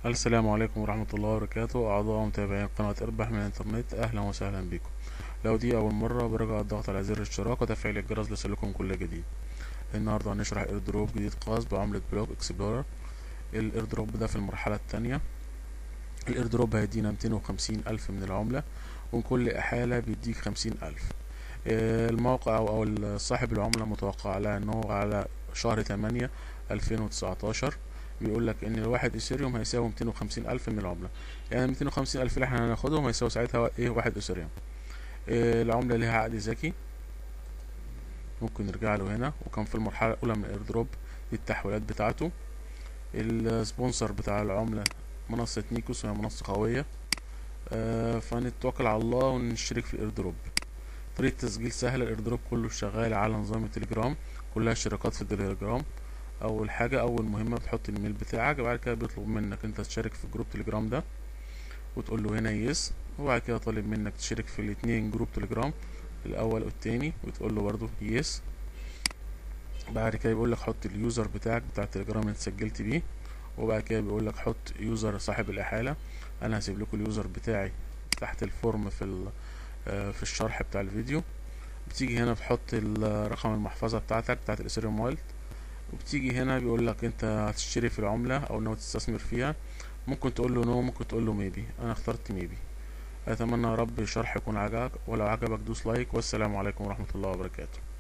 السلام عليكم ورحمة الله وبركاته أعضاء ومتابعين قناة اربح من الإنترنت أهلا وسهلا بكم لو دي أول مرة برجع الضغط على زر الاشتراك وتفعيل الجرس ليصلكم كل جديد النهاردة هنشرح ايردروب جديد خاص بعملة بلوك اكسبلورر الايردروب ده في المرحلة التانية الايردروب هيدينا ميتين وخمسين ألف من العملة وكل إحالة بيديك خمسين ألف الموقع أو أو صاحب العملة متوقع على إنه على شهر تمانية ألفين وتسعتاشر بيقول لك ان الواحد اثيريوم هيساوي 250 الف من العمله يعني 250 الف اللي احنا هناخدهم هيساوي ساعتها ايه واحد اثيريوم إيه العمله ليها عقد ذكي ممكن نرجع له هنا وكان في المرحله الاولى من الايردروب دي التحويلات بتاعته السبونسر بتاع العمله منصه نيكوس وهي منصه قويه آه فنتوكل على الله ونشترك في الايردروب طريقه تسجيل سهله الايردروب كله شغال على نظام التليجرام كلها شراكات في التليجرام اول حاجه اول مهمه بتحط الايميل بتاعك بعد كده بيطلب منك انت تشارك في جروب تليجرام ده وتقول له هنا يس وبعد كده طالب منك تشارك في الاثنين جروب تليجرام الاول والتاني وتقول له برضه يس بعد كده بيقول لك حط اليوزر بتاعك بتاع التليجرام اللي انت سجلت بيه وبعد كده بيقول لك حط يوزر صاحب الاحاله انا هسيب لكم اليوزر بتاعي تحت الفورم في في الشرح بتاع الفيديو بتيجي هنا بتحط رقم المحفظه بتاعتك بتاعت الاثيريوم والت وبتيجي هنا بيقول لك انت هتشتري في العملة او ناوي تستثمر فيها ممكن تقول له نو ممكن تقول له ميبي انا اخترت ميبي اتمنى يا رب الشرح يكون عجبك ولو عجبك دوس لايك والسلام عليكم ورحمة الله وبركاته